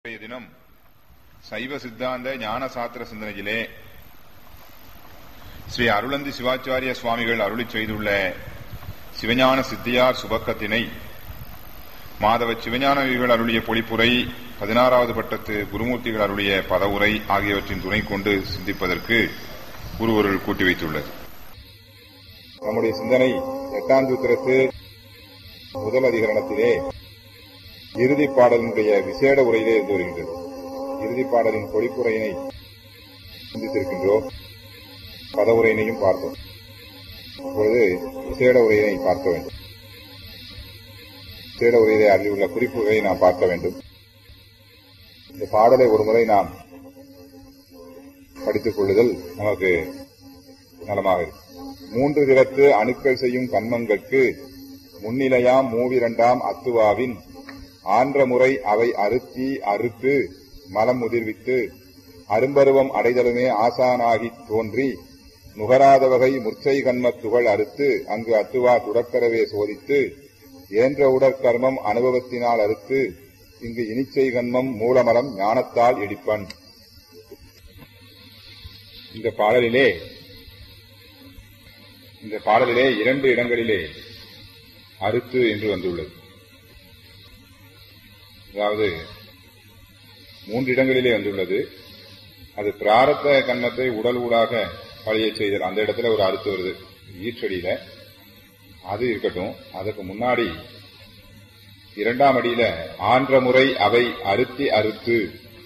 இன்றைய தினம் சைவ சித்தாந்த ஞான சாத்திர சிந்தனையிலே ஸ்ரீ அருளந்தி சிவாச்சாரிய சுவாமிகள் அருளிச் செய்துள்ள சிவஞான சித்தியார் சுபக்கத்தினை மாதவ சிவஞானவிகள் அருளிய பொழிப்புரை பதினாறாவது பட்டத்து குருமூர்த்திகள் அருளிய பதவுரை ஆகியவற்றின் துணை கொண்டு சிந்திப்பதற்கு குருவருள் கூட்டி வைத்துள்ளது நம்முடைய சிந்தனை எட்டாம் சூத்திரத்து முதல் அதிகரணத்திலே இறுதிப் பாடலினுடைய விசேட உரையிலே இருந்து வருகின்றது இறுதிப் பாடலின் பொழிப்புரையினை சிந்தித்திருக்கின்றோம் பதவுரையினையும் பார்த்தோம் இப்பொழுது விசேட உரையினை பார்க்க வேண்டும் விசேட உரையிலே அருளியுள்ள குறிப்புகளை நாம் பார்க்க வேண்டும் இந்த பாடலை ஒருமுறை நாம் படித்துக் கொள்ளுதல் நமக்கு நலமாக இருக்கும் மூன்று திறத்து அணுக்கள் செய்யும் கண்மங்களுக்கு முன்னிலையாம் மூவிரண்டாம் அத்துவாவின் ஆன்ற முறை அவை அறுத்தி அறுத்து மலம் முதிர்வித்து அரும்பருவம் அடைதலுமே ஆசானாகி தோன்றி நுகராத வகை முற்சை கண்மத் துகள் அறுத்து அங்கு அத்துவா துடக்கரவே சோதித்து ஏன்ற உடற்கர்மம் அனுபவத்தினால் அறுத்து இங்கு இனிச்சை கண்மம் மூலமலம் ஞானத்தால் இடிப்பன் இந்த பாடலிலே இந்த பாடலிலே இரண்டு இடங்களிலே அறுத்து என்று வந்துள்ளது அதாவது மூன்று இடங்களிலே வந்துள்ளது அது பிராரத்த கண்ணத்தை உடல் ஊடாக பழிய செய்தல் அந்த இடத்துல ஒரு அறுத்து வருது ஈற்றடியில அது இருக்கட்டும் அதுக்கு முன்னாடி இரண்டாம் அடியில ஆன்ற முறை அவை அறுத்தி அறுத்து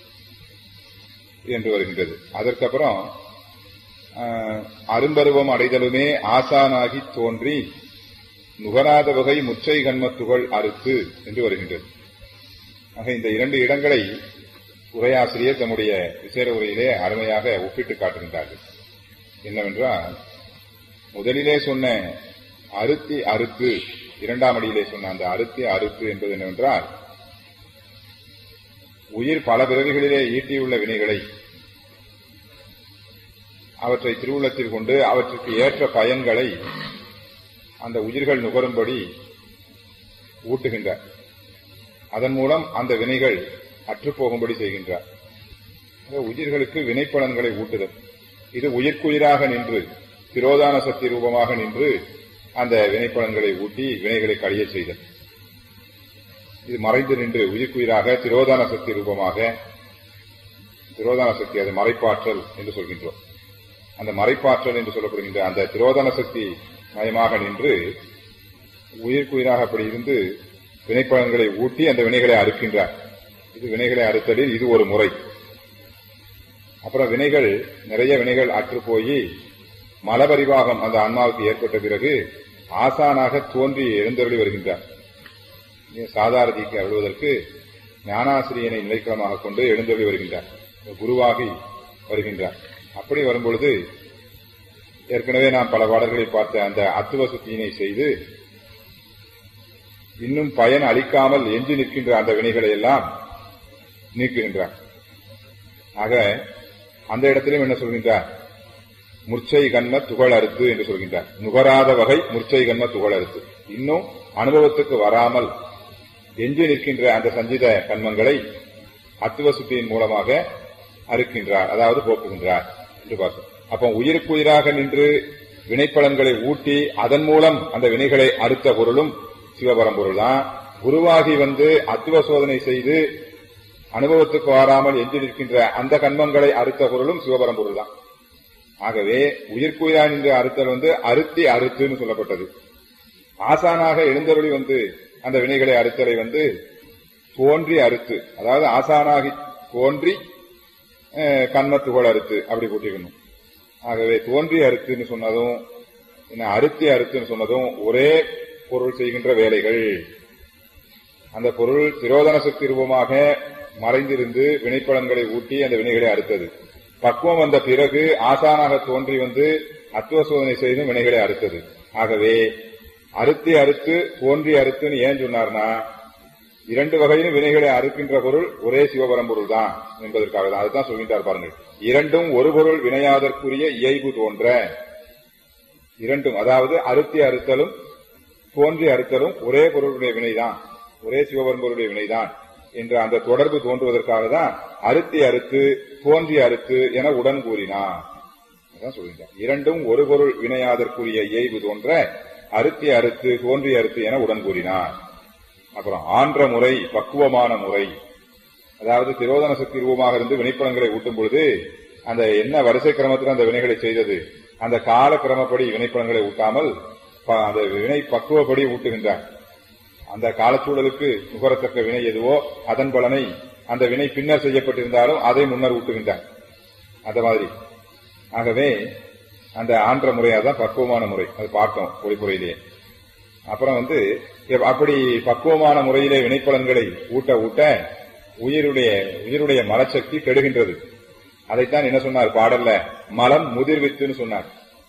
என்று வருகின்றது அதற்கப்புறம் அரும்பருவம் அடைதலுமே ஆசானாகி தோன்றி நுகராத வகை முச்சை கண்மத்துகள் அறுத்து என்று வருகின்றது ஆக இந்த இரண்டு இடங்களை உரையாசிரியர் தம்முடைய விசேட உரையிலே அருமையாக ஒப்பிட்டு காட்டுகின்றார்கள் என்னவென்றால் முதலிலே சொன்ன அறுத்தி அறுத்து இரண்டாம் அடியிலே சொன்ன அந்த அறுத்தி அறுத்து என்பது என்னவென்றால் உயிர் பல பிறவிகளிலே ஈட்டியுள்ள வினைகளை அவற்றை திருவுள்ளத்தில் கொண்டு அவற்றுக்கு ஏற்ற பயன்களை அந்த உயிர்கள் நுகரும்படி ஊட்டுகின்றார் அதன் மூலம் அந்த வினைகள் அற்றுப்போகும்படி செய்கின்றார் உயிர்களுக்கு வினைப்பலன்களை ஊட்டுதல் இது உயிர்க்குயிராக நின்று திரோதான சக்தி ரூபமாக நின்று அந்த வினைப்பலன்களை ஊட்டி வினைகளை கழிய செய்தல் இது மறைந்து நின்று உயிர்க்குயிராக திரோதான சக்தி ரூபமாக திரோதான சக்தி அது மறைப்பாற்றல் என்று சொல்கின்றோம் அந்த மறைப்பாற்றல் என்று சொல்லப்படுகின்ற அந்த திரோதான சக்தி மயமாக நின்று உயிர்க்குயிராக அப்படி இருந்து வினைப்பலன்களை ஊட்டி அந்த வினைகளை அறுக்கின்றார் இது வினைகளை அறுத்தலில் இது ஒரு முறை அப்புறம் வினைகள் நிறைய வினைகள் அற்று போய் மலபரிவாகம் அந்த ஆன்மாவுக்கு ஏற்பட்ட பிறகு ஆசானாக தோன்றி எழுந்தருளி வருகின்றார் சாதாரதிக்கு அருள்வதற்கு ஞானாசிரியனை நிலைக்களமாக கொண்டு எழுந்தருளி வருகின்றார் குருவாகி வருகின்றார் அப்படி வரும்பொழுது ஏற்கனவே நாம் பல பாடல்களில் பார்த்த அந்த அத்துவ சுத்தியினை செய்து இன்னும் பயன் அளிக்காமல் எஞ்சி நிற்கின்ற அந்த வினைகளை எல்லாம் நீக்குகின்றார் ஆக அந்த இடத்திலும் என்ன சொல்கின்றார் முர்ச்சை கண்ம துகள் அறுத்து என்று சொல்கின்றார் நுகராத வகை முர்ச்சை கண்ம துகள் அறுத்து இன்னும் அனுபவத்துக்கு வராமல் எஞ்சி நிற்கின்ற அந்த சஞ்சித கண்மங்களை அத்துவ சுத்தியின் மூலமாக அறுக்கின்றார் அதாவது போக்குகின்றார் என்று பார்த்தோம் அப்போ உயிருக்கு உயிராக நின்று வினைப்பலன்களை ஊட்டி அதன் மூலம் அந்த வினைகளை அறுத்த பொருளும் சிவபரம்பொருள் தான் குருவாகி வந்து அத்துவ சோதனை செய்து அனுபவத்துக்கு வராமல் எஞ்சி நிற்கின்ற அந்த கண்மங்களை அறுத்த பொருளும் சிவபரம்பொருள் தான் ஆகவே உயிர்க்குயிரா நின்று அறுத்தல் வந்து அறுத்தி அறுத்துன்னு சொல்லப்பட்டது ஆசானாக எழுந்தருளி வந்து அந்த வினைகளை அறுத்தலை வந்து தோன்றி அறுத்து அதாவது ஆசானாகி தோன்றி கண்மத்துகள் அறுத்து அப்படி கூட்டிக்கணும் ஆகவே தோன்றி அறுத்துன்னு சொன்னதும் என்ன அறுத்தி அறுத்துன்னு சொன்னதும் ஒரே பொருள் செய்கின்ற வேலைகள் அந்த பொருள் திரோதன சக்தி ரூபமாக மறைந்திருந்து வினைப்பலன்களை ஊட்டி அந்த வினைகளை அறுத்தது பக்குவம் வந்த பிறகு ஆசானாக தோன்றி வந்து அத்துவ சோதனை செய்து வினைகளை அறுத்தது ஆகவே அறுத்தி அறுத்து தோன்றி அறுத்துன்னு ஏன் சொன்னார்னா இரண்டு வகையிலும் வினைகளை அறுக்கின்ற பொருள் ஒரே சிவபரம்பொருள் தான் என்பதற்காக தான் அதுதான் சொல்கின்றார் பாருங்கள் இரண்டும் ஒரு பொருள் வினையாதற்குரிய இயல்பு தோன்ற இரண்டும் அதாவது அறுத்தி அறுத்தலும் தோன்றி அறுத்தலும் ஒரே பொருளுடைய வினைதான் ஒரே சிவபரம்பொருடைய வினைதான் என்ற அந்த தொடர்பு தோன்றுவதற்காக தான் அறுத்தி அறுத்து தோன்றி அறுத்து என உடன் கூறினார் அதான் சொல்கின்றார் இரண்டும் ஒரு பொருள் வினையாதற்குரிய இயல்பு தோன்ற அறுத்தி அறுத்து தோன்றி அறுத்து என உடன் கூறினார் அப்புறம் ஆன்ற முறை பக்குவமான முறை அதாவது திரோதன சக்தி ரூபமாக இருந்து வினைப்படங்களை ஊட்டும் பொழுது அந்த என்ன வரிசை கிரமத்தில் அந்த வினைகளை செய்தது அந்த கால கிரமப்படி வினைப்படங்களை ஊட்டாமல் ப- அந்த வினை பக்குவப்படி ஊட்டுகின்றார் அந்த காலச்சூழலுக்கு நுகரத்தக்க வினை எதுவோ அதன் பலனை அந்த வினை பின்னர் செய்யப்பட்டிருந்தாலும் அதை முன்னர் ஊட்டுகின்றார் அந்த மாதிரி ஆகவே அந்த ஆன்ற முறையாக தான் பக்குவமான முறை அது பார்த்தோம் பொழிப்புரையிலேயே அப்புறம் வந்து எப்- அப்படி பக்குவமான முறையிலே வினைப்பலன்களை ஊட்ட ஊட்ட உயிருடைய உயிருடைய மலச்சக்தி கெடுகின்றது அதைத்தான் என்ன சொன்னார் பாடல்ல மலம் முதிர்வித்துன்னு சொன்னார்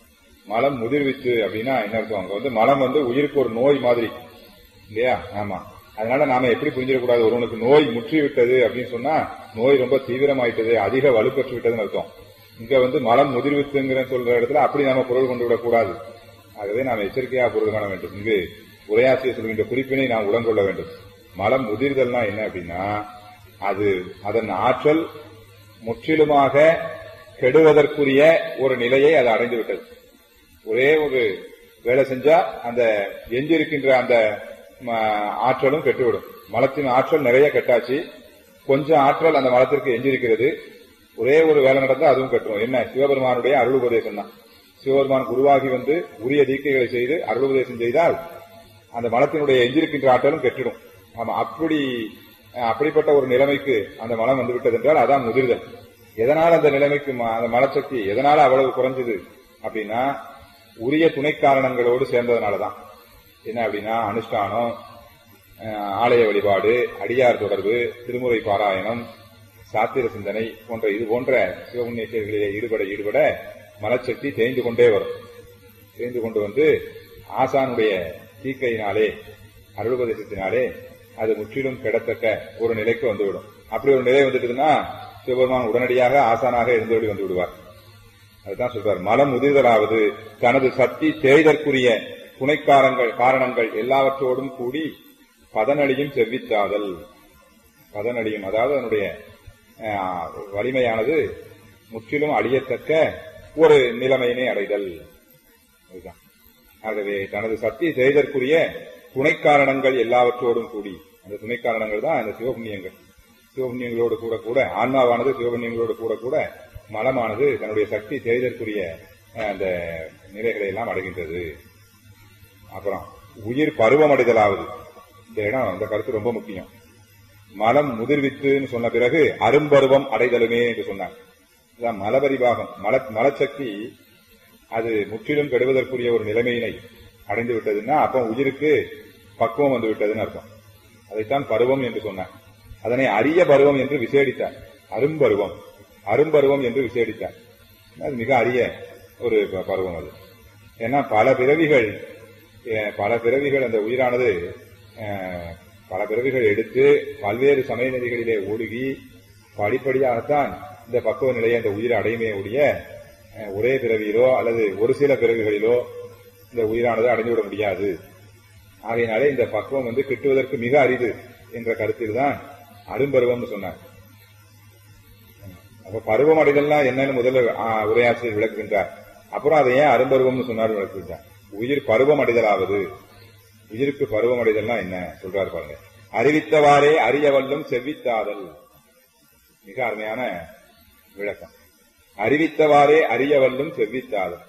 மலம் முதிர்வித்து அப்படின்னா என்ன அர்த்தம் அங்க வந்து மலம் வந்து உயிருக்கு ஒரு நோய் மாதிரி இல்லையா ஆமா அதனால நாம எப்படி புரிஞ்சிடக்கூடாது ஒருவனுக்கு நோய் முற்றி விட்டது அப்படின்னு சொன்னா நோய் ரொம்ப தீவிரமாயிட்டது அதிக வலுப்பெற்று விட்டதுன்னு அர்த்தம் இங்க வந்து மலம் முதிர்வித்துங்கிற சொல்ற இடத்துல அப்படி நாம பொருள் கொண்டு விடக்கூடாது ஆகவே நாம் எச்சரிக்கையாக பொருள் காண வேண்டும் இங்கு உரையாசிரியர் சொல்கின்ற குறிப்பினை நாம் உடன்கொள்ள வேண்டும் மலம் முதிர்தல்னா என்ன அப்படின்னா அது அதன் ஆற்றல் முற்றிலுமாக கெடுவதற்குரிய ஒரு நிலையை அது அடைந்து விட்டது ஒரே ஒரு வேலை செஞ்சா அந்த எஞ்சிருக்கின்ற அந்த ம, ஆற்றலும் கெட்டுவிடும் மலத்தின் ஆற்றல் நிறைய கெட்டாச்சு கொஞ்சம் ஆற்றல் அந்த மலத்திற்கு எஞ்சிருக்கிறது ஒரே ஒரு வேலை நடந்தா அதுவும் கெட்டுரும் என்ன சிவபெருமானுடைய அருள் உபதேசம் தான் சிவபெருமான் குருவாகி வந்து உரிய தீக்கைகளை செய்து அருள் உபதேசம் செய்தால் அந்த மலத்தினுடைய எஞ்சிருக்கின்ற ஆற்றலும் கெட்டிடும் ஆமா அப்படி அஹ், அப்படிப்பட்ட ஒரு நிலைமைக்கு அந்த மலம் வந்து விட்டது என்றால் அதான் முதிர்தல் எதனால் அந்த நிலைமைக்கு ம- அந்த மலசக்தி எதனால அவ்வளவு குறைஞ்சது அப்படின்னா உரிய துணை காரணங்களோடு சேர்ந்ததுனாலதான் என்ன அப்படின்னா அனுஷ்டானம் அஹ், ஆலய வழிபாடு அடியார் தொடர்பு திருமுறை பாராயணம் சாத்திர சிந்தனை போன்ற இது போன்ற சிவபுண்ணிய செயல்களிலே ஈடுபட ஈடுபட மலச்சக்தி தேய்ந்து கொண்டே வரும் தேய்ந்து கொண்டு வந்து ஆசானுடைய தீக்கையினாலே அருள்பதேசத்தினாலே அது முற்றிலும் கிடத்தக்க ஒரு நிலைக்கு வந்துவிடும் அப்படி ஒரு நிலை வந்துட்டுதுன்னா சிவபெருமான் உடனடியாக ஆசானாக இருந்தபடி வந்து விடுவார் அதுதான் சொல்றார் மலம் முதிர்தலாவது தனது சக்தி தேய்தற்குரிய துணைக்காரங்கள் காரணங்கள் எல்லாவற்றோடும் கூடி பதனடியும் செவ்வித்தாதல் பதனடியும் அதாவது அதனுடைய அஹ், வலிமையானது முற்றிலும் அழியத்தக்க ஒரு நிலைமையினை அடைதல் அதுதான் ஆகவே தனது சக்தி செய்தற்குரிய துணை காரணங்கள் எல்லாவற்றோடும் கூடி அந்த துணை காரணங்கள் தான் அந்த சிவபுண்ணியங்கள் சிவபுண்ணியங்களோடு கூட கூட ஆன்மாவானது சிவபுண்ணியங்களோடு கூட கூட மலமானது தன்னுடைய சக்தி செய்தற்குரிய அஹ், அந்த நிலைகளை எல்லாம் அடைகின்றது அப்புறம் உயிர் பருவமடைதலாவது இந்த இடம் இந்த கருத்து ரொம்ப முக்கியம் மலம் முதிர்வித்துன்னு சொன்ன பிறகு அரும்பருவம் அடைதலுமே என்று சொன்னார் இதான் மலபரிபாகம் மல மலச்சக்தி அது முற்றிலும் கெடுவதற்குரிய ஒரு நிலைமையினை அடைந்து விட்டதுன்னா அப்போ உயிருக்கு பக்குவம் வந்து விட்டதுன்னு அர்த்தம் அதைத்தான் பருவம் என்று சொன்னார் அதனை அரிய பருவம் என்று விசேடித்தார் அரும்பருவம் அரும்பருவம் என்று விசேடித்தார் அது மிக அரிய ஒரு ப- பருவம் அது ஏன்னா பல பிறவிகள் அஹ், பல பிறவிகள் அந்த உயிரானது அஹ், பல பிறவிகள் எடுத்து பல்வேறு சமய நெறிகளிலே ஒழுகி படிப்படியாகத்தான் இந்த பக்குவ நிலையை அந்த உயிரை அடையுமே ஒழிய அஹ், ஒரே பிறவியிலோ அல்லது ஒரு சில பிறவிகளிலோ இந்த உயிரானது அடைந்துவிட முடியாது ஆகையினாலே இந்த பக்குவம் வந்து கிட்டுவதற்கு மிக அரிது என்ற கருத்தில் தான் அரும்பருவம்னு சொன்னார் அப்ப பருவம் அடைதல்னா என்னன்னு முதல்ல ஆ, உரையாசிரியர் விளக்குகின்றார் அப்புறம் அதை ஏன் அரும்பருவம்னு சொன்னார் விளக்குகின்றார் உயிர் பருவம் அடைதலாவது உயிருக்கு பருவம் அடைதல்னா என்ன சொல்றாரு பாருங்க அறிவித்தவாறே அறியவல்லும் செவ்வித்தாதல் மிக அருமையான விளக்கம் அறிவித்தவாறே அறியவல்லும் செவ்வித்தாதல்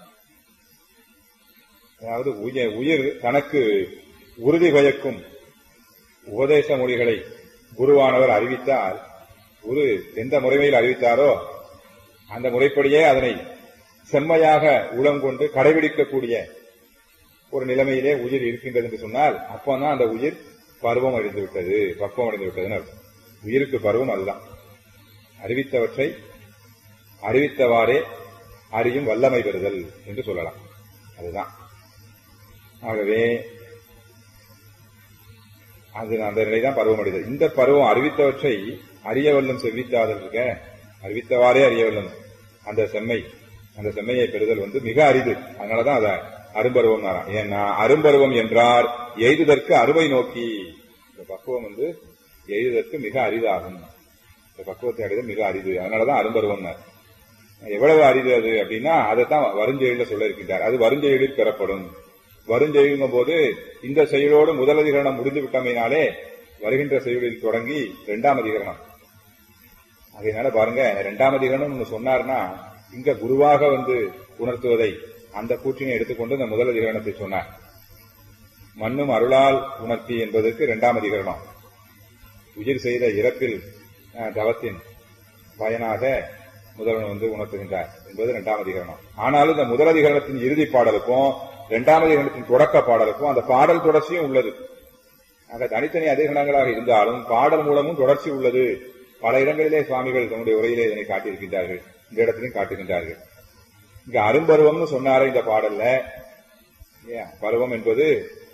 அதாவது உய- உயிர் தனக்கு உறுதி பயக்கும் உபதேச மொழிகளை குருவானவர் அறிவித்தால் குரு எந்த முறைமையில் அறிவித்தாரோ அந்த முறைப்படியே அதனை செம்மையாக உளம் கொண்டு கடைபிடிக்கக்கூடிய ஒரு நிலைமையிலே உயிர் இருக்கின்றது என்று சொன்னால் அப்போதான் அந்த உயிர் பருவம் அடைந்து விட்டது பக்குவம் அடைந்து விட்டதுன்னு அர்த்தம் உயிருக்கு பருவம் அதுதான் அறிவித்தவற்றை அறிவித்தவாறே அறியும் வல்லமை பெறுதல் என்று சொல்லலாம் அதுதான் ஆகவே அது அந்த நிலைதான் பருவமடைதல் இந்த பருவம் அறிவித்தவற்றை அறியவல்லும் செவ்வித்தாதல் இருக்க அறிவித்தவாறே அறியவல்லும் அந்த செம்மை அந்த செம்மையை பெறுதல் வந்து மிக அரிது அதனாலதான் அத அரும்பருவம் ஏன்னா அரும்பருவம் என்றார் எய்துதற்கு அருமை நோக்கி இந்த பக்குவம் வந்து எய்துவதற்கு மிக அரிதாகும் இந்த பக்குவத்தை அடைவது மிக அரிது அதனாலதான் அரும்பருவம் எவ்வளவு அரிது அது அப்படின்னா அதைத்தான் வருஞ்செயலில் சொல்ல இருக்கின்றார் அது வருஞ்செயலில் பெறப்படும் வருஞ்செயலுங்கும் போது இந்த செயலோடு முதல் அதிகரணம் முடிந்து விட்டமையினாலே வருகின்ற செயலில் தொடங்கி இரண்டாம் அதிகரணம் அதனால பாருங்க இரண்டாம் அதிகரணம் ஒண்ணு சொன்னார்னா இங்க குருவாக வந்து உணர்த்துவதை அந்த கூற்றினை எடுத்துக்கொண்டு இந்த முதல் அதிகரணத்தை சொன்னார் மண்ணும் அருளால் உணர்த்தி என்பதற்கு இரண்டாம் அதிகரணம் உயிர் செய்த இறப்பில் அஹ், தவத்தின் பயனாக முதல்வன் வந்து உணர்த்துகின்றார் என்பது இரண்டாம் அதிகரணம் ஆனாலும் இந்த முதல் அதிகரணத்தின் இறுதி பாடலுக்கும் இரண்டாம் அதிகரணத்தின் தொடக்க பாடலுக்கும் அந்த பாடல் தொடர்ச்சியும் உள்ளது ஆக தனித்தனி அதிகரணங்களாக இருந்தாலும் பாடல் மூலமும் தொடர்ச்சி உள்ளது பல இடங்களிலே சுவாமிகள் தன்னுடைய உரையிலே இதனை காட்டியிருக்கின்றார்கள் இந்த இடத்திலையும் காட்டுகின்றார்கள் இங்க அரும்பருவம்னு சொன்னாரே இந்த பாடல்ல ஏன், பருவம் என்பது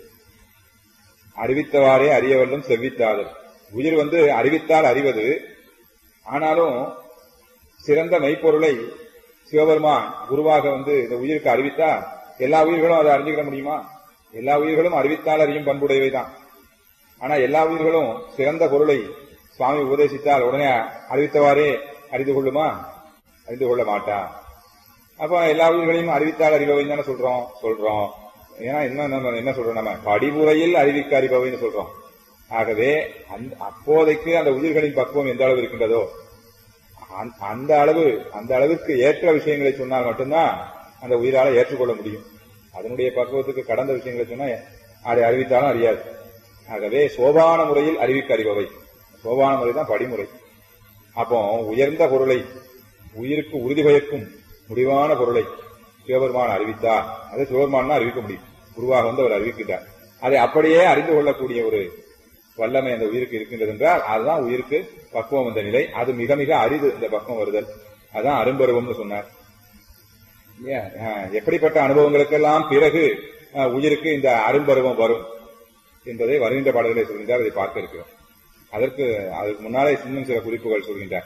அறிவித்தவாறே அறியவல்லும் செவ்வித்தாதல் உயிர் வந்து அறிவித்தால் அறிவது ஆனாலும் சிறந்த மெய்ப்பொருளை சிவபெருமான் குருவாக வந்து இந்த உயிருக்கு அறிவித்தா எல்லா உயிர்களும் அதை அறிஞ்சுக்கிட முடியுமா எல்லா உயிர்களும் அறிவித்தால் அறியும் பண்புடையவைதான் ஆனா எல்லா உயிர்களும் சிறந்த பொருளை சுவாமி உபதேசித்தால் உடனே அறிவித்தவாறே அறிந்து கொள்ளுமா அறிந்து கொள்ள மாட்டா அப்ப எல்லா உயிர்களையும் அறிவித்தால் அறிபவை தானே சொல்றோம் சொல்றோம் ஏன்னா என்ன நம்ம என்ன சொல்றோம் நம்ம படிமுறையில் அறிவிக்க அறிபவைன்னு சொல்றோம் ஆகவே அந்த அப்போதைக்கு அந்த உயிர்களின் பக்குவம் எந்த அளவு இருக்கின்றதோ அந்த- அந்த அளவு அந்த அளவிற்கு ஏற்ற விஷயங்களை சொன்னால் மட்டும்தான் அந்த உயிரால ஏற்றுக்கொள்ள முடியும் அதனுடைய பக்குவத்துக்கு கடந்த விஷயங்களை சொன்னா அதை அறிவித்தாலும் அறியாது ஆகவே சோபான முறையில் அறிவிக்க அறிபவை சோபான முறை தான் படிமுறை அப்போ உயர்ந்த பொருளை உயிருக்கு உறுதி பயக்கும் முடிவான பொருளை சிவபெருமான் அறிவித்தார் அதை சிவபெருமான் தான் அறிவிக்க முடியும் குருவாக வந்து அவர் அறிவிக்கின்றார் அதை அப்படியே அறிந்து கொள்ளக்கூடிய ஒரு வல்லமை அந்த உயிருக்கு இருக்கின்றது என்றால் அதுதான் உயிருக்கு பக்குவம் வந்த நிலை அது மிக மிக அரிது இந்த பக்குவம் வருதல் அதான் அரும்பருவம்னு சொன்னார் இல்லையா? அஹ், எப்படிப்பட்ட அனுபவங்களுக்கெல்லாம் பிறகு அஹ், உயிருக்கு இந்த அரும்பருவம் வரும் என்பதை வருகின்ற பாடல்களை சொல்கின்றார் அதை பார்க்க இருக்கிறோம் அதற்கு அதற்கு முன்னாலே இன்னும் சில குறிப்புகள் சொல்கின்றார்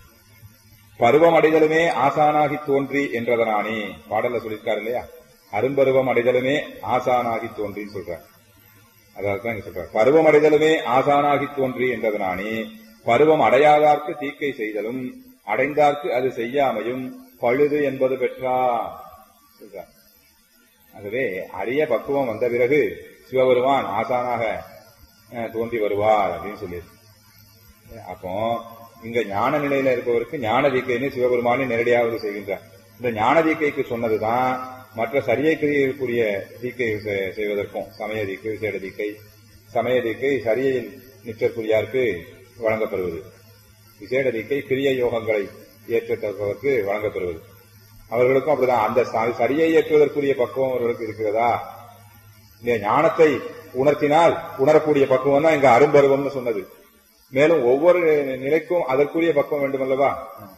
பருவம் அடைதலுமே ஆசானாகி தோன்றி என்றதனானே பாடல்ல சொல்லியிருக்காரு இல்லையா அரும்பருவம் அடைதலுமே ஆசானாகி தோன்றின்னு சொல்றார் அதாவது தான் இங்க சொல்றார் பருவம் அடைதலுமே ஆசானாகி தோன்றி என்றதனானே பருவம் அடையாதார்க்கு தீக்கை செய்தலும் அடைந்தார்க்கு அது செய்யாமையும் பழுது என்பது பெற்றா சொல்றார் ஆகவே அரிய பக்குவம் வந்த பிறகு சிவபெருமான் ஆசானாக அஹ், தோன்றி வருவார் அப்படின்னு சொல்லியிருக்கு அப்போ இங்க ஞான நிலையில இருப்பவருக்கு ஞான தீக்கைன்னு சிவபெருமானே நேரடியாக செய்கின்றார் இந்த ஞான தீக்கைக்கு சொன்னதுதான் மற்ற சரியை கிரியக்கூடிய தீக்கை செ- செய்வதற்கும் சமய தீக்கை விசேட தீக்கை சமய தீக்கை சரியையில் நிற்றற்குரியாருக்கு வழங்கப்படுவது விசேட தீக்கை கிரிய யோகங்களை ஏற்றத்தக்கவருக்கு வழங்கப்படுவது அவர்களுக்கும் அப்படிதான் அந்த ச- சரியை ஏற்றுவதற்குரிய பக்குவம் அவர்களுக்கு இருக்கிறதா இந்த ஞானத்தை உணர்த்தினால் உணரக்கூடிய பக்குவம் தான் இங்க அரும்பருவம்னு சொன்னது மேலும் ஒவ்வொரு நிலைக்கும் அதற்குரிய பக்குவம் வேண்டும் அல்லவா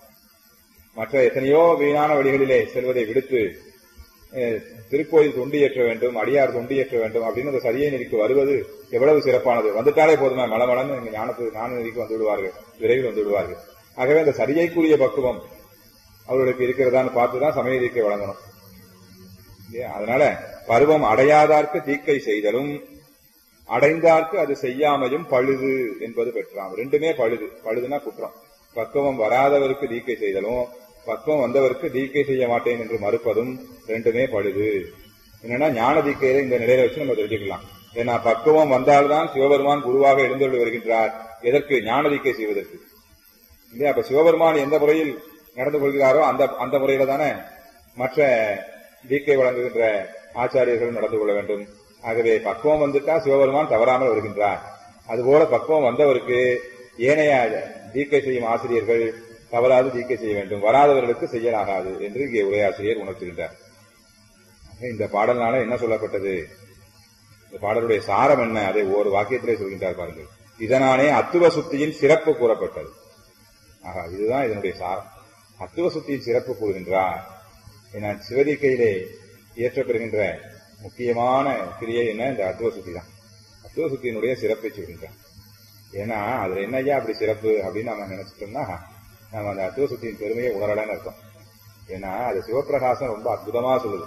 மற்ற எத்தனையோ வீணான வழிகளிலே செல்வதை விடுத்து அஹ், திருக்கோயில் தொண்டியேற்ற வேண்டும் அடியார் தொண்டியேற்ற வேண்டும் அப்படின்னு அந்த சரியை நெறிக்கு வருவது எவ்வளவு சிறப்பானது வந்துட்டாலே போதுமே மலமலன்னு இந்த ஞானத்து ஞான நெறிக்கு வந்து விடுவார்கள் விரைவில் வந்து விடுவார்கள் ஆகவே அந்த சரியைக்குரிய பக்குவம் அவர்களுக்கு இருக்கிறதான்னு பார்த்துதான் சமய தீக்கை வழங்கணும் இல்லையா? அதனால பருவம் அடையாதார்க்கு தீக்கை செய்தலும் அடைந்தார்க்கு அது செய்யாமையும் பழுது என்பது பெற்றாம் ரெண்டுமே பழுது பழுதுனா குற்றம் பக்குவம் வராதவருக்கு தீக்கை செய்தலும் பக்குவம் வந்தவருக்கு தீக்கை செய்ய மாட்டேன் என்று மறுப்பதும் ரெண்டுமே பழுது என்னன்னா ஞான தீக்கையை இந்த நிலையில வச்சு நம்ம தெரிஞ்சுக்கலாம் ஏன்னா பக்குவம் வந்தால்தான் சிவபெருமான் குருவாக எழுந்தருளி வருகின்றார் எதற்கு ஞான தீக்கை செய்வதற்கு இல்லையா அப்ப சிவபெருமான் எந்த முறையில் நடந்து கொள்கிறாரோ அந்த அந்த முறையில தானே மற்ற தீக்கை வழங்குகின்ற ஆச்சாரியர்களும் நடந்து கொள்ள வேண்டும் ஆகவே பக்குவம் வந்துட்டா சிவபெருமான் தவறாமல் வருகின்றார் அதுபோல பக்குவம் வந்தவருக்கு ஏனைய தீக்கை செய்யும் ஆசிரியர்கள் தவறாது தீக்கை செய்ய வேண்டும் வராதவர்களுக்கு செய்யலாகாது என்று இங்கே உரையாசிரியர் உணர்த்துகின்றார் ஆக இந்த பாடல்னால என்ன சொல்லப்பட்டது இந்த பாடலுடைய சாரம் என்ன அதை ஒரு வாக்கியத்திலே சொல்கின்றார் பாருங்கள் இதனாலே அத்துவ சுத்தியின் சிறப்பு கூறப்பட்டது ஆகா இதுதான் இதனுடைய சாரம் அத்துவ சுத்தியின் சிறப்பு கூறுகின்றார் ஏன்னா சிவதீக்கையிலே இயற்றப்பெறுகின்ற முக்கியமான கிரியை என்ன இந்த அத்துவ சுத்தி தான் அத்துவ சுத்தியினுடைய சிறப்பை சொல்கின்றார் ஏன்னா அதுல என்ன ஐயா அப்படி சிறப்பு அப்படின்னு நம்ம நினைச்சிட்டோம்னா நம்ம அந்த அத்துவ சுத்தியின் பெருமையை உணரலன்னு அர்த்தம் ஏன்னா அது சிவப்பிரகாசம் ரொம்ப அற்புதமா சொல்லுது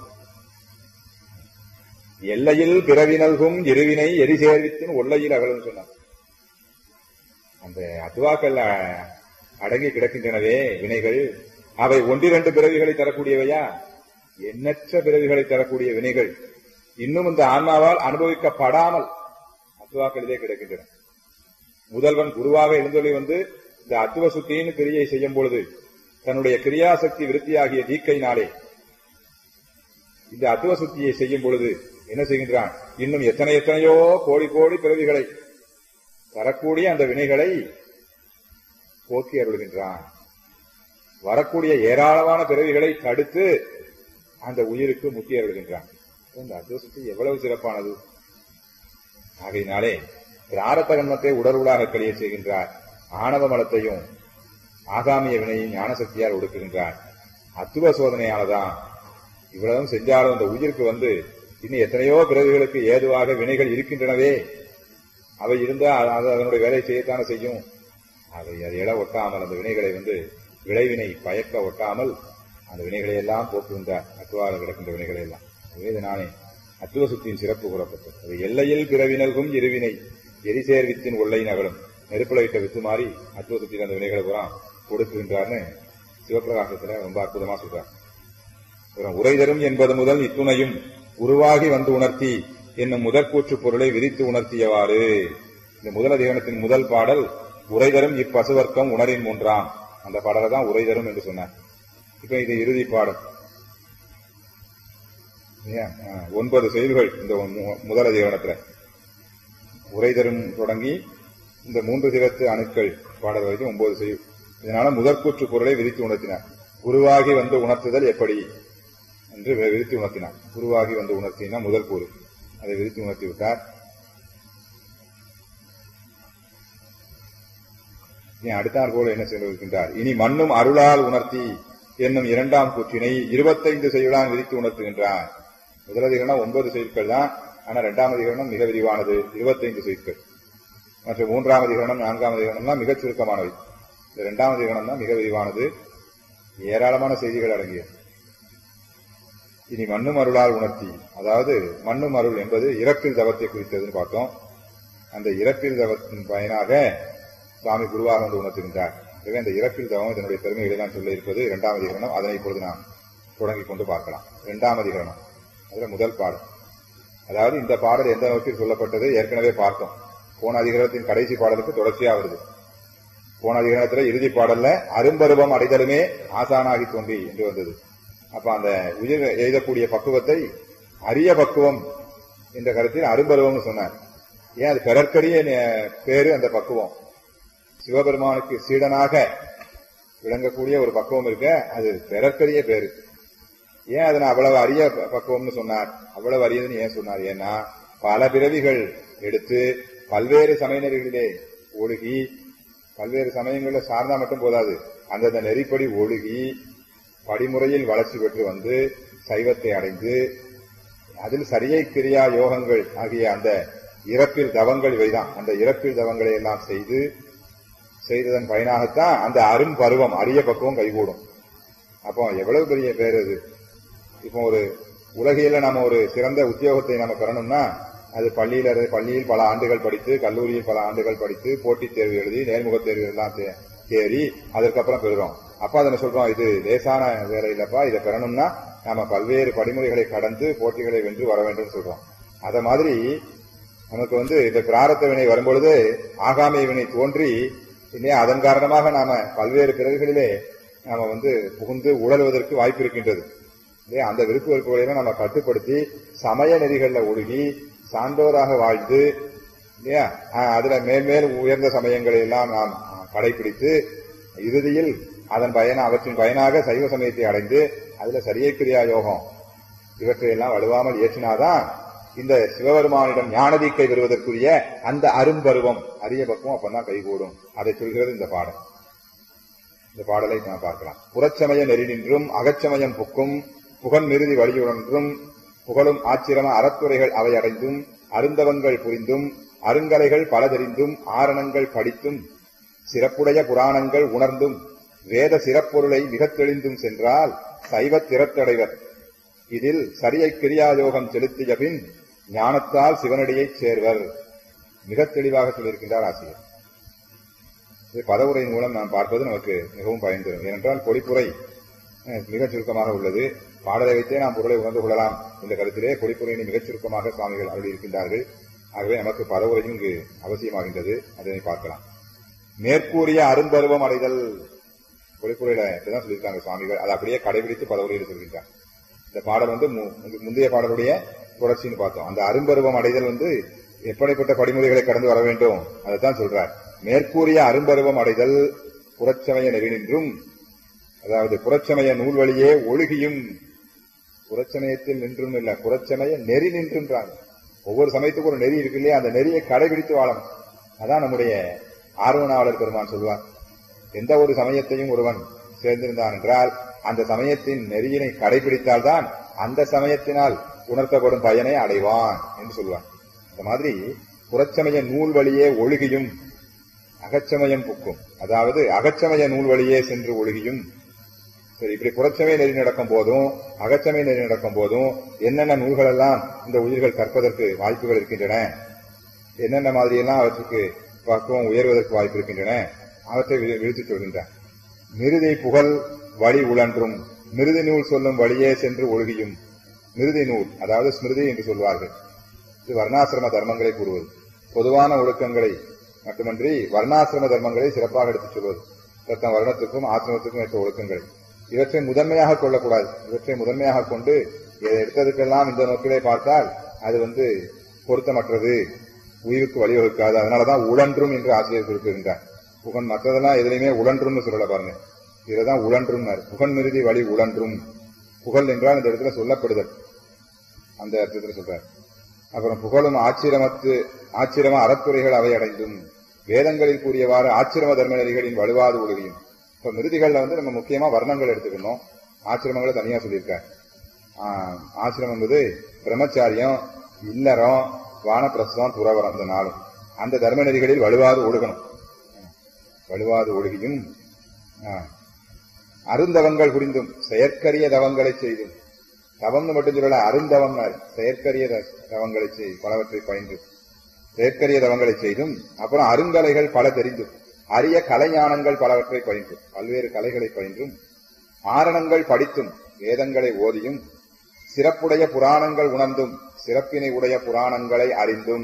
எல்லையில் பிறவி நல்கும் இருவினை எரி சேர்வித்தின் ஒல்லையில் அகலும் சொன்னார் அந்த அத்துவாக்கள் அடங்கி கிடக்கின்றனவே வினைகள் அவை ஒன்றிரண்டு பிறவிகளை தரக்கூடியவையா எண்ணற்ற பிறவிகளை தரக்கூடிய வினைகள் இன்னும் இந்த ஆன்மாவால் அனுபவிக்கப்படாமல் அத்துவாக்களிலே கிடக்கின்றன முதல்வன் குருவாக எழுந்தொழி வந்து இந்த அத்துவ சுத்தியின் கிரியை செய்யும் பொழுது தன்னுடைய கிரியாசக்தி விருத்தியாகிய தீக்கையினாலே இந்த அத்துவ சுத்தியை செய்யும் பொழுது என்ன செய்கின்றான் இன்னும் எத்தனை எத்தனையோ கோடி கோடி பிறவிகளை தரக்கூடிய அந்த வினைகளை போக்கி அருள்கின்றான் வரக்கூடிய ஏராளமான பிறவிகளை தடுத்து அந்த உயிருக்கு முக்கிய அருள்கின்றான் இந்த அத்துவ சுத்தி எவ்வளவு சிறப்பானது ஆகையினாலே பிராரத்த கண்மத்தை உடல் உடாக கழிய செய்கின்றார் ஆணவ மலத்தையும் ஆகாமிய வினையும் ஞான சக்தியால் ஒடுக்குகின்றார் அத்துவ சோதனையாலதான் இவ்வளவும் செஞ்சாலும் அந்த உயிருக்கு வந்து இன்னும் எத்தனையோ பிறவிகளுக்கு ஏதுவாக வினைகள் இருக்கின்றனவே அவை இருந்தால் அது அதனுடைய வேலை செய்யத்தானே செய்யும் அதை அதை இட ஒட்டாமல் அந்த வினைகளை வந்து விளைவினை பயக்க ஒட்டாமல் அந்த வினைகளை எல்லாம் போக்குகின்றார் அத்துவாக கிடக்கின்ற வினைகளை எல்லாம் அதுவே நானே அத்துவ சுத்தியின் சிறப்பு கூறப்பட்டது அது எல்லையில் பிறவினல்கும் இருவினை எரிசேர் வித்தின் ஒல்லை நகலும் நெருப்புல இட்ட வித்து மாறி அத்துவ சுத்தியில் அந்த வினைகளை பூரா கொடுக்குகின்றார்னு சிவபிரகாசத்துல ரொம்ப அற்புதமா சொல்றார் அப்புறம் உரை தரும் என்பது முதல் இத்துணையும் உருவாகி வந்து உணர்த்தி என்னும் முதற்கூற்று பொருளை விரித்து உணர்த்தியவாறு இந்த முதல் அதிகரணத்தின் முதல் பாடல் உரை தரும் இப்பசுவர்க்கம் உணரின் மூன்றாம் அந்த பாடலை தான் உரை தரும் என்று சொன்னார் இப்ப இது இறுதி பாடல் ஏன்? ஆ, ஒன்பது செய்திகள் இந்த மு- முதல் அதிகரணத்துல உரை தரும் தொடங்கி இந்த மூன்று சிவத்து அணுக்கள் பாடல் வரைக்கும் ஒன்பது செய்தி இதனால முதற்கூற்று பொருளை விரித்து உணர்த்தினார் உருவாகி வந்து உணர்த்துதல் எப்படி என்று வி- விரித்து உணர்த்தினார் உருவாகி வந்து உணர்த்தினா முதல் கூறு அதை விரித்து உணர்த்தி விட்டார் இனி அடுத்தாற் போல என்ன செய்திருக்கின்றார் இனி மண்ணும் அருளால் உணர்த்தி என்னும் இரண்டாம் கூற்றினை இருபத்தைந்து செய்யுளான் விரித்து உணர்த்துகின்றார் முதல் அதிகரணம் ஒன்பது செய்திகள் தான் ஆனா இரண்டாம் அதிகரணம் மிக விரிவானது இருபத்தைந்து செய்திகள் மற்ற மூன்றாம் அதிகரணம் நான்காம் அதிகரணம்லாம் மிகச் சுருக்கமானவை இந்த இரண்டாம் அதிகரணம் தான் மிக விரிவானது ஏராளமான செய்திகள் அடங்கியது இனி மண்ணும் அருளால் உணர்த்தி அதாவது மண்ணும் அருள் என்பது இறப்பில் தவத்தை குறித்ததுன்னு பார்த்தோம் அந்த இறப்பில் தவத்தின் பயனாக சுவாமி குருவாக வந்து உணர்த்துகின்றார் எனவே அந்த இறப்பில் தவம் இதனுடைய பெருமைகளை எல்லாம் சொல்ல இருப்பது இரண்டாம் அதிகரணம் அதனை இப்பொழுது நாம் தொடங்கிக் கொண்டு பார்க்கலாம் இரண்டாம் அதிகரணம் அதுல முதல் பாடல் அதாவது இந்த பாடல் எந்த நோக்கில் சொல்லப்பட்டது ஏற்கனவே பார்த்தோம் போன அதிகாரத்தின் கடைசி பாடலுக்கு தொடர்ச்சியா வருது போன அதிகாரத்துல இறுதி பாடல்ல அரும்பருவம் அடைதலுமே ஆசானாகி தோன்றி என்று வந்தது அப்ப அந்த உயிர் எழுதக்கூடிய பக்குவத்தை அரிய பக்குவம் என்ற கருத்தில் அரும்பருவம்னு சொன்னார் ஏன் அது பிறர்க்கரிய நே- பேரு அந்த பக்குவம் சிவபெருமானுக்கு சீடனாக விளங்கக்கூடிய ஒரு பக்குவம் இருக்க அது பிறர்க்கரிய பேரு ஏன் அதனை அவ்வளவு அரிய ப- பக்குவம்னு சொன்னார் அவ்வளவு அரியதுன்னு ஏன் சொன்னார் ஏன்னா பல பிறவிகள் எடுத்து பல்வேறு சமயநெறிகளிலே ஒழுகி பல்வேறு சமயங்களில் சார்ந்தா மட்டும் போதாது அந்தந்த நெறிப்படி ஒழுகி படிமுறையில் வளர்ச்சி பெற்று வந்து சைவத்தை அடைந்து அதில் சரியை கிரியா யோகங்கள் ஆகிய அந்த இறப்பில் தவங்கள் இவைதான் அந்த இறப்பில் தவங்களை எல்லாம் செய்து செய்ததன் பயனாகத்தான் அந்த அரும் பருவம் அரிய பக்குவம் கைகூடும் அப்போ எவ்வளவு பெரிய பேர் அது இப்போ ஒரு உலகில நம்ம ஒரு சிறந்த உத்தியோகத்தை நம்ம பெறணும்னா அது பள்ளியில இரு- பள்ளியில் பல ஆண்டுகள் படித்து கல்லூரியில் பல ஆண்டுகள் படித்து போட்டித் தேர்வு எழுதி நேர்முகத் தேர்வு எல்லாம் தே- தேறி அதற்கப்புறம் பெறுறோம் அப்ப அதனை சொல்றோம் இது லேசான வேலை இல்லப்பா இதை பெறணும்னா நாம பல்வேறு படிமுறைகளை கடந்து போட்டிகளை வென்று வர வேண்டும் சொல்றோம் அத மாதிரி நமக்கு வந்து இந்த பிராரத்த வினை வரும்பொழுது ஆகாமிய வினை தோன்றி இல்லையா அதன் காரணமாக நாம பல்வேறு பிறவிகளிலே நாம வந்து புகுந்து உழல்வதற்கு வாய்ப்பு இருக்கின்றது இல்லையா அந்த விருப்பு வெறுப்புகளை எல்லாம் நம்ம கட்டுப்படுத்தி சமய நெறிகளில் ஒழுகி சான்றோராக வாழ்ந்து இல்லையா ஆஹ் அதுல மேன்மேல் உயர்ந்த சமயங்களை எல்லாம் நாம் ஆஹ், கடைபிடித்து இறுதியில் அதன் பயன அவற்றின் பயனாக சைவ சமயத்தை அடைந்து அதுல சரியை கிரியா யோகம் இவற்றையெல்லாம் வலுவாமல் ஏற்றினாதான் இந்த சிவபெருமானிடம் ஞானதீக்கை பெறுவதற்குரிய அந்த அரும்பருவம் அரிய பக்குவம் அப்பதான் கைகூடும் அதை சொல்கிறது இந்த பாடல் இந்த பாடலை நாம் பார்க்கலாம் புறச்சமய நெறி நின்றும் அகச்சமயம் புக்கும் புகன் மிருதி வழியுடன்றும் புகழும் ஆச்சிரம அறத்துறைகள் அவை அடைந்தும் அருந்தவங்கள் புரிந்தும் அருங்கலைகள் பல தெரிந்தும் ஆரணங்கள் படித்தும் சிறப்புடைய புராணங்கள் உணர்ந்தும் வேத சிறப்பொருளை மிகத் தெளிந்தும் சென்றால் சைவத் திறத்தடைவர் இதில் சரியை கிரியாயோகம் செலுத்திய பின் ஞானத்தால் சிவனடியைச் சேர்வர் மிகத் தெளிவாக சொல்லியிருக்கின்றார் ஆசிரியர் இது பதவுரையின் மூலம் நாம் பார்ப்பது நமக்கு மிகவும் பயன் தரும் ஏனென்றால் பொழிப்புரை அஹ், மிகச் சுருக்கமாக உள்ளது பாடலை வைத்தே நாம் பொருளை உணர்ந்து கொள்ளலாம் என்ற கருத்திலே பொழிப்புரையினை மிகச் சுருக்கமாக சுவாமிகள் அருளி இருக்கின்றார்கள் ஆகவே நமக்கு பதவுரையும் இங்கு அவசியமாகின்றது அதனை பார்க்கலாம் மேற்கூறிய அரும்பருவம் அடைதல் பொழிப்புரையில இப்படிதான் சொல்லியிருக்காங்க சுவாமிகள் அதை அப்படியே கடைபிடித்து பதவுரையில் சொல்கின்றார் இந்த பாடல் வந்து மு- முந்தைய பாடலுடைய தொடர்ச்சின்னு பார்த்தோம் அந்த அரும்பருவம் அடைதல் வந்து எப்படிப்பட்ட படிமுறைகளை கடந்து வர வேண்டும் அதைத்தான் சொல்றார் மேற்கூறிய அரும்பருவம் அடைதல் புறச்சமய நெறி நின்றும் அதாவது புறச்சமய நூல் வழியே ஒழுகியும் புறச்சமயத்தில் நின்றும் இல்ல புறச்சமய நெறி நின்றுன்றாங்க ஒவ்வொரு சமயத்துக்கும் ஒரு நெறி இருக்கு இல்லையா அந்த நெறியை கடைபிடித்து வாழணும் அதான் நம்முடைய ஆர்வனாவலர் பெருமான் சொல்வார் எந்த ஒரு சமயத்தையும் ஒருவன் சேர்ந்திருந்தான் என்றால் அந்த சமயத்தின் நெறியினை கடைபிடித்தால்தான் அந்த சமயத்தினால் உணர்த்தப்படும் பயனை அடைவான் என்று சொல்வார் இந்த மாதிரி புறச்சமய நூல் வழியே ஒழுகியும் அகச்சமயம் புக்கும் அதாவது அகச்சமய நூல் வழியே சென்று ஒழுகியும் சரி இப்படி புறச்சமய நெறி நடக்கும் போதும் அகச்சமய நெறி நடக்கும் போதும் என்னென்ன நூல்கள் எல்லாம் இந்த உயிர்கள் கற்பதற்கு வாய்ப்புகள் இருக்கின்றன என்னென்ன மாதிரியெல்லாம் அவற்றுக்கு பக்குவம் உயர்வதற்கு வாய்ப்பு இருக்கின்றன அவற்றை வி- விழுத்துச் சொல்கின்றார் மிருதி புகழ் வழி உழன்றும் மிருதி நூல் சொல்லும் வழியே சென்று ஒழுகியும் மிருதி நூல் அதாவது ஸ்மிருதி என்று சொல்வார்கள் இது வர்ணாசிரம தர்மங்களை கூறுவது பொதுவான ஒழுக்கங்களை மட்டுமன்றி வர்ணாசிரம தர்மங்களை சிறப்பாக எடுத்துச் சொல்வது தத்தம் வருணத்துக்கும் ஆசிரமத்துக்கும் ஏற்ற ஒழுக்கங்களை இவற்றை முதன்மையாக கொள்ளக்கூடாது இவற்றை முதன்மையாக கொண்டு இதை எடுத்ததுக்கெல்லாம் இந்த நோக்கிலே பார்த்தால் அது வந்து பொருத்தமற்றது உயிருக்கு வழிவகுக்காது அதனாலதான் உழன்றும் என்று ஆசிரியர் குறிப்பிடுகின்றார் புகன் மற்றதெல்லாம் எதுலையுமே உழன்றும்னு சொல்லல பாருங்க இதுதான் உழன்றும்னார் புகன் மிருதி வழி உழன்றும் புகழ் என்றால் இந்த இடத்துல சொல்லப்படுதல் அந்த அர்த்தத்தில் சொல்றார் அப்புறம் புகழும் ஆச்சிரமத்து ஆச்சிரம அறத்துறைகள் அவை அடைந்தும் வேதங்களில் கூறியவாறு ஆச்சிரம தர்ம நெறிகளின் வலுவாது ஒழுகியும் இப்ப மிருதிகள்ல வந்து நம்ம முக்கியமா வர்ணங்கள் எடுத்துக்கணும் ஆச்சிரமங்களை தனியா சொல்லியிருக்கார் ஆஹ், ஆசிரமம் என்பது பிரம்மச்சாரியம் இல்லறம் வானப்பிரஸ்தம் துறவரம் இந்த நாளும் அந்த தர்ம நெறிகளில் வலுவாது ஒழுகணும் வலுவாது ஒழுகியும் ஆஹ், அருந்தவங்கள் புரிந்தும் செயற்கரிய தவங்களை செய்தும் தவம்னு மட்டும் சொல்லல அருந்தவம் செயற்கரிய த- தவங்களை செய் பலவற்றை பயின்று செயற்கரிய தவங்களை செய்தும் அப்புறம் அருங்கலைகள் பல தெரிந்தும் அரிய கலைஞானங்கள் பலவற்றை பயின்றும் பல்வேறு கலைகளை பயின்றும் ஆரணங்கள் படித்தும் வேதங்களை ஓதியும் சிறப்புடைய புராணங்கள் உணர்ந்தும் சிறப்பினை உடைய புராணங்களை அறிந்தும்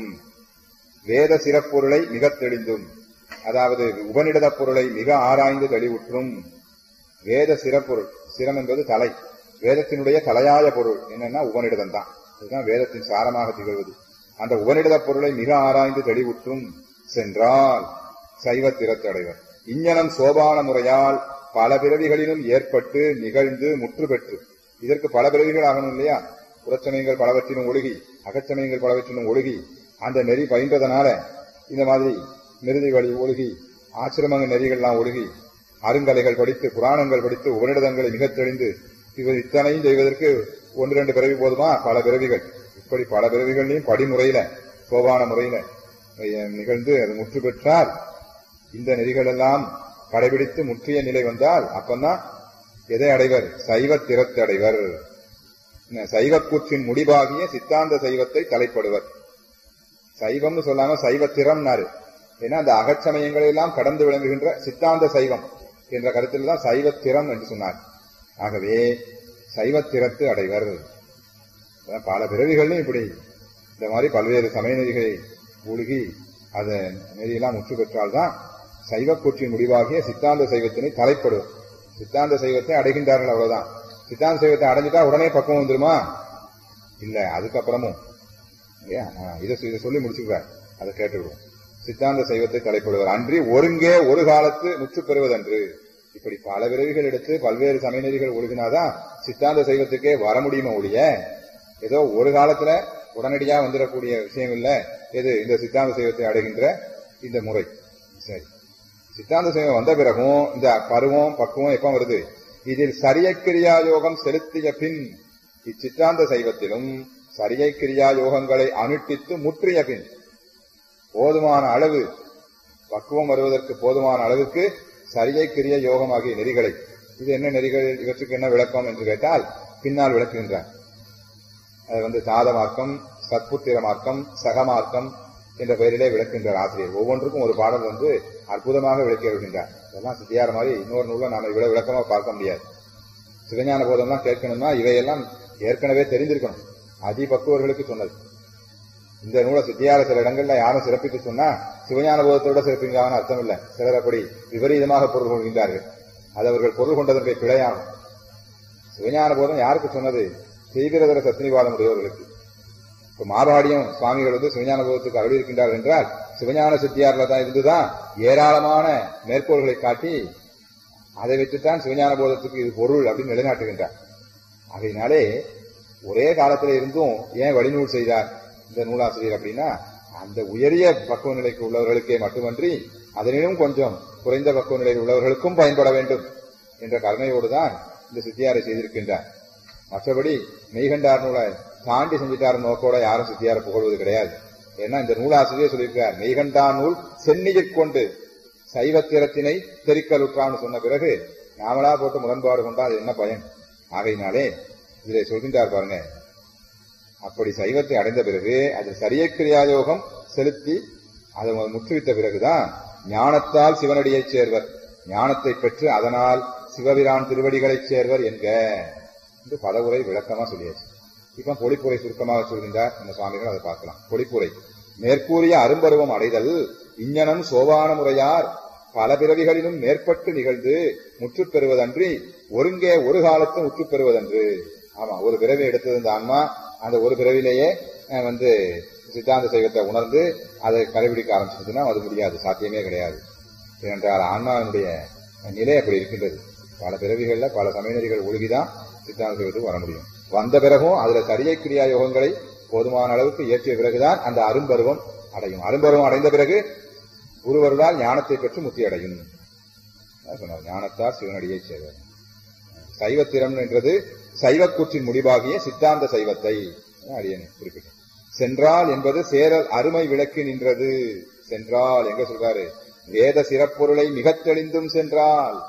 வேத சிறப்பொருளை மிகத் தெளிந்தும் அதாவது உபநிடத பொருளை மிக ஆராய்ந்து தெளிவுற்றும் வேத சிறப்பொருள் சிரம் என்பது தலை வேதத்தினுடைய தலையாய பொருள் என்னன்னா உபநிடதம் தான் இதுதான் வேதத்தின் சாரமாக திகழ்வது அந்த உபநிடத பொருளை மிக ஆராய்ந்து தெளிவுற்றும் சென்றால் சைவ திறத்தடைவர் இஞ்ஞனம் சோபான முறையால் பல பிறவிகளிலும் ஏற்பட்டு நிகழ்ந்து முற்று பெற்று இதற்கு பல பிறவிகள் ஆகணும் இல்லையா புறச்சமயங்கள் பலவற்றிலும் ஒழுகி அகச்சமயங்கள் பலவற்றிலும் ஒழுகி அந்த நெறி பயின்றதனால இந்த மாதிரி மிருதி வழி ஒழுகி ஆசிரம நெறிகள்லாம் ஒழுகி அருங்கலைகள் படித்து புராணங்கள் படித்து உபநிடதங்களை மிகத் தெளிந்து இவர் இத்தனையும் செய்வதற்கு ஒன்று ரெண்டு பிறவி போதுமா பல பிறவிகள் இப்படி பல பிறவிகளையும் படிமுறையில சோபான முறையில அஹ், நிகழ்ந்து அது முற்று பெற்றால் இந்த நெறிகள் எல்லாம் கடைபிடித்து முற்றிய நிலை வந்தால் அப்பந்தான் எதை அடைவர் சைவ திறத்து அடைவர் சைவக்கூற்றின் முடிவாகிய சித்தாந்த சைவத்தை தலைப்படுவர் சைவம்னு சொல்லாம சைவ திறம்னாரு ஏன்னா அந்த அகச்சமயங்களை எல்லாம் கடந்து விளங்குகின்ற சித்தாந்த சைவம் என்ற கருத்தில் தான் சைவ திறம் என்று சொன்னார் ஆகவே சைவ திறத்து அடைவர் அதான் பல பிறவிகள்லையும் இப்படி இந்த மாதிரி பல்வேறு சமய நெறிகளை ஒழுகி அதை நெறியெல்லாம் முற்று பெற்றால்தான் சைவக்கூற்றின் முடிவாகிய சித்தாந்த சைவத்தினை தலைப்படுவர் சித்தாந்த சைவத்தை அடைகின்றார்கள் அவ்வளவுதான் சித்தாந்த சைவத்தை அடைஞ்சிட்டா உடனே பக்குவம் வந்துருமா இல்ல அதுக்கப்புறமும் இல்லையா ஆ, இதை சொ- இதை சொல்லி முடிச்சுக்கிறார் அதை கேட்டுவிடுவோம் சித்தாந்த சைவத்தை தலைப்படுவர் அன்றி ஒருங்கே ஒரு காலத்து முற்று பெறுவதன்று இப்படி பல விரைவுகள் எடுத்து பல்வேறு சமயநெறிகள் ஒழுகினாதான் சித்தாந்த சைவத்துக்கே வர முடியுமா ஒழிய ஏதோ ஒரு காலத்துல உடனடியா வந்துடக்கூடிய விஷயம் இல்ல எது இந்த சித்தாந்த சைவத்தை அடைகின்ற இந்த முறை சரி சித்தாந்த சைவம் வந்த பிறகும் இந்த பருவம் பக்குவம் எப்ப வருது இதில் சரிய கிரியா யோகம் செலுத்திய பின் இச்சித்தாந்த சைவத்திலும் சரியை கிரியா யோகங்களை அனுஷ்டித்து முற்றிய பின் போதுமான அளவு பக்குவம் வருவதற்கு போதுமான அளவுக்கு சரியை கிரிய யோகம் ஆகிய நெறிகளை இது என்ன நெறிகள் இவற்றுக்கு என்ன விளக்கம் என்று கேட்டால் பின்னால் விளக்குகின்றார் அது வந்து சாத மார்க்கம் சத்புத்திர மார்க்கம் சகமார்க்கம் என்ற பெயரிலே விளக்குகின்றார் ஆசிரியர் ஒவ்வொன்றுக்கும் ஒரு பாடல் வந்து அற்புதமாக விளக்கி வருகின்றார் இதெல்லாம் சித்தியார் மாதிரி இன்னொரு நூலை நாம இவ்வளவு விளக்கமா பார்க்க முடியாது சிவஞான போதம்லாம் கேட்கணும்னா இவையெல்லாம் ஏற்கனவே தெரிந்திருக்கணும் அதிபக்குவர்களுக்கு சொன்னது இந்த நூலை சித்தியார சில இடங்கள்ல யாரும் சிறப்பித்து சொன்னா சிவஞான போதத்தோட சிறப்பிங்கான அர்த்தம் இல்லை சிலர் அப்படி விபரீதமாக பொருள் கொள்கின்றார்கள் அது அவர்கள் பொருள் கொண்டதனுடைய பிழையாகும் சிவஞான போதம் யாருக்கு சொன்னது செய்கிறதர சத்தினிவாதம் உடையவர்களுக்கு இப்ப மாபாடியம் சுவாமிகள் வந்து சிவஞான போதத்துக்கு அருள் இருக்கின்றார் என்றால் சிவஞான சித்தியாரில் தான் இருந்துதான் ஏராளமான மேற்கோள்களை காட்டி அதை வச்சுத்தான் சிவஞான போதத்துக்கு இது பொருள் அப்படின்னு நிலைநாட்டுகின்றார் ஆகையினாலே ஒரே காலத்துல இருந்தும் ஏன் வழிநூல் செய்தார் இந்த நூலாசிரியர் அப்படின்னா அந்த உயரிய பக்குவ நிலைக்கு உள்ளவர்களுக்கே மட்டுமன்றி அதனிலும் கொஞ்சம் குறைந்த பக்குவ நிலையில் உள்ளவர்களுக்கும் பயன்பட வேண்டும் என்ற கருணையோடு தான் இந்த சித்தியாரை செய்திருக்கின்றார் மற்றபடி மெய்கண்டார் நூலை தாண்டி செஞ்சிட்டார் நோக்கோட யாரும் சித்தியாரை புகழ்வது கிடையாது ஏன்னா இந்த நூலாசிரியர் சொல்லியிருக்கிறார் மெய்கண்டார் நூல் சென்னியிற் கொண்டு சைவத்திரத்தினை தெரிக்கலுற்றான்னு சொன்ன பிறகு நாமளா போட்டு முரண்பாடு கொண்டா அது என்ன பயன் ஆகையினாலே இதை சொல்கின்றார் பாருங்க அப்படி சைவத்தை அடைந்த பிறகு அது சரிய கிரியாயோகம் செலுத்தி அதை முற்றுவித்த பிறகுதான் ஞானத்தால் சிவனடியைச் சேர்வர் ஞானத்தை பெற்று அதனால் சிவபிரான் திருவடிகளைச் சேர்வர் என்க என்று பலவுரை விளக்கமா சொல்லியாச்சு இப்ப பொழிப்புரை சுருக்கமாக சொல்கின்றார் இந்த சுவாமிகள் அதை பார்க்கலாம் பொழிப்புரை மேற்கூறிய அரும்பருவம் அடைதல் இஞ்ஞனம் சோபான முறையார் பல பிறவிகளிலும் மேற்பட்டு நிகழ்ந்து முற்றுப் பெறுவதன்றி ஒருங்கே ஒரு காலத்தும் முற்றுப் பெறுவதன்று ஆமா ஒரு பிறவி எடுத்தது இந்த ஆன்மா அந்த ஒரு பிறவிலேயே அஹ், வந்து சித்தாந்த சைவத்தை உணர்ந்து அதை கடைபிடிக்க ஆரம்பிச்சதுன்னா அது முடியாது சாத்தியமே கிடையாது ஏனென்றால் ஆன்மாவினுடைய நிலை அப்படி இருக்கின்றது பல பிறவிகள்ல பல சமயநெறிகள் ஒழுகிதான் சித்தாந்த சைவத்துக்கு வர முடியும் வந்த பிறகும் அதுல சரியை கிரியா யோகங்களை போதுமான அளவுக்கு இயற்றிய பிறகுதான் அந்த அரும்பருவம் அடையும் அரும்பருவம் அடைந்த பிறகு குருவருளால் ஞானத்தை பெற்று முத்தி அடையும் அதான் சொன்னார் ஞானத்தார் சிவனடியை சேர்வர் சைவத்திறம் என்றது சைவக்கூற்றின் முடிவாகிய சித்தாந்த சைவத்தை அடியன் குறிப்பிட்டேன் சென்றால் என்பது சேரல் அருமை விளக்கு நின்றது சென்றால் எங்க சொல்றாரு வேத சிறப்பொருளை மிகத் தெளிந்தும் சென்றால்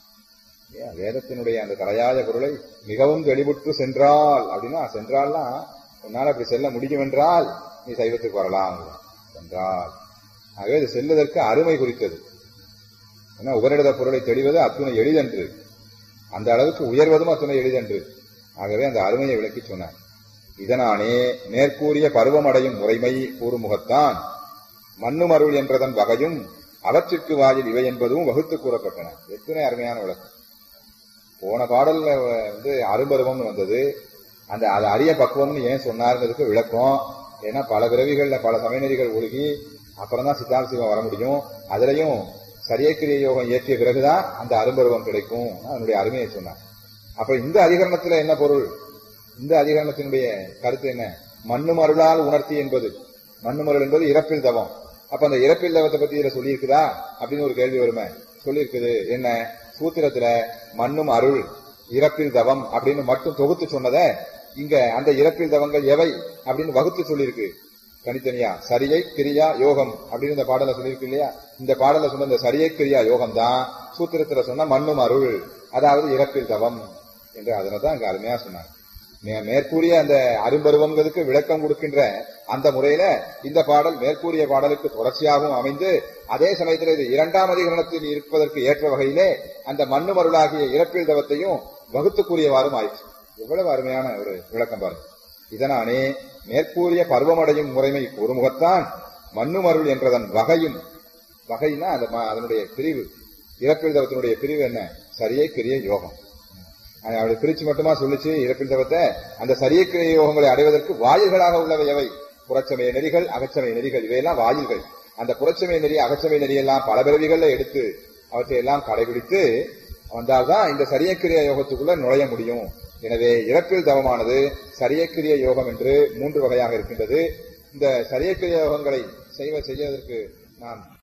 ஏன் வேதத்தினுடைய அந்த தலையாய பொருளை மிகவும் தெளிவுற்று சென்றால் அப்படின்னா சென்றால்னா உன்னால அப்படி செல்ல முடியும் என்றால் நீ சைவத்துக்கு வரலாம் சென்றால் ஆகவே இது செல்வதற்கு அருமை குறித்தது ஏன்னா உபரிடத பொருளை தெளிவது அத்துணை எளிதன்று அந்த அளவுக்கு உயர்வதும் அத்துணை எளிதன்று ஆகவே அந்த அருமையை விளக்கி சொன்னார் இதனானே மேற்கூறிய பருவமடையும் முறைமை கூறுமுகத்தான் மண்ணும் அருள் என்றதன் வகையும் அவற்றிற்கு வாயில் இவை என்பதும் வகுத்து கூறப்பட்டன எத்தனை அருமையான விளக்கம் போன பாடல்ல வந்து அரும்பருவம்னு வந்தது அந்த அது அரிய பக்குவம்னு ஏன் சொன்னாருங்கிறதுக்கு விளக்கம் ஏன்னா பல பிறவிகள்ல பல சமயநெறிகள் ஒழுகி அப்புறம் தான் சித்தாந்த சிவம் வர முடியும் அதுலயும் சரியக்கிரிய யோகம் இயற்றிய பிறகுதான் அந்த அரும்பருவம் கிடைக்கும் அதனுடைய அருமையை சொன்னார் அப்ப இந்த அதிகரணத்துல என்ன பொருள் இந்த அதிகரணத்தினுடைய கருத்து என்ன மண்ணு மருளால் உணர்த்தி என்பது மண்ணு மருள் என்பது இறப்பில் தவம் அப்ப அந்த இறப்பில் தவத்தை பத்தி இதுல சொல்லியிருக்குதா அப்படின்னு ஒரு கேள்வி வருமே சொல்லியிருக்குது என்ன சூத்திரத்துல மண்ணும் அருள் இறப்பில் தவம் அப்படின்னு மட்டும் தொகுத்து சொன்னதை இங்க அந்த இறப்பில் தவங்கள் எவை அப்படின்னு வகுத்து சொல்லியிருக்கு தனித்தனியா சரியை கிரியா யோகம் அப்படின்னு இந்த பாடல சொல்லியிருக்கு இல்லையா இந்த பாடல சொன்ன இந்த சரியை கிரியா யோகம் தான் சூத்திரத்துல சொன்ன மண்ணும் அருள் அதாவது இறப்பில் தவம் என்று அதனை தான் இங்க அருமையா சொன்னாங்க மே- மேற்கூறிய அந்த அரும்பருவங்கிறதுக்கு விளக்கம் கொடுக்கின்ற அந்த முறையில இந்த பாடல் மேற்கூறிய பாடலுக்கு தொடர்ச்சியாகவும் அமைந்து அதே சமயத்தில் இது இரண்டாம் அதிகரணத்தில் இருப்பதற்கு ஏற்ற வகையிலே அந்த மண்ணு மருளாகிய இறப்பில் தவத்தையும் வகுத்து கூறியவாறும் ஆயிற்று எவ்வளவு அருமையான ஒரு விளக்கம் பாருங்க இதனானே மேற்கூறிய பருவமடையும் முறைமை ஒரு முகத்தான் மண்ணு மருள் என்றதன் வகையும் வகைனா அந்த ம- அதனுடைய பிரிவு இறப்பில் தவத்தினுடைய பிரிவு என்ன சரியை கிரிய யோகம் அது அப்படி பிரிச்சு மட்டுமா சொல்லிச்சு இறப்பில் தவத்தை அந்த சரியை கிரிய யோகங்களை அடைவதற்கு வாயில்களாக உள்ளவை எவை புறச்சமய நெறிகள் அகச்சமய நெறிகள் இவையெல்லாம் வாயில்கள் அந்த புறச்சமய நெறி அகச்சமய நெறியெல்லாம் பல பிறவிகள்ல எடுத்து அவற்றை எல்லாம் கடைபிடித்து வந்தால்தான் இந்த சரியக்கிரிய யோகத்துக்குள்ள நுழைய முடியும் எனவே இறப்பில் தவமானது சரியக்கிரிய யோகம் என்று மூன்று வகையாக இருக்கின்றது இந்த சரியக்கிரிய யோகங்களை செய்வ செய்வதற்கு நான்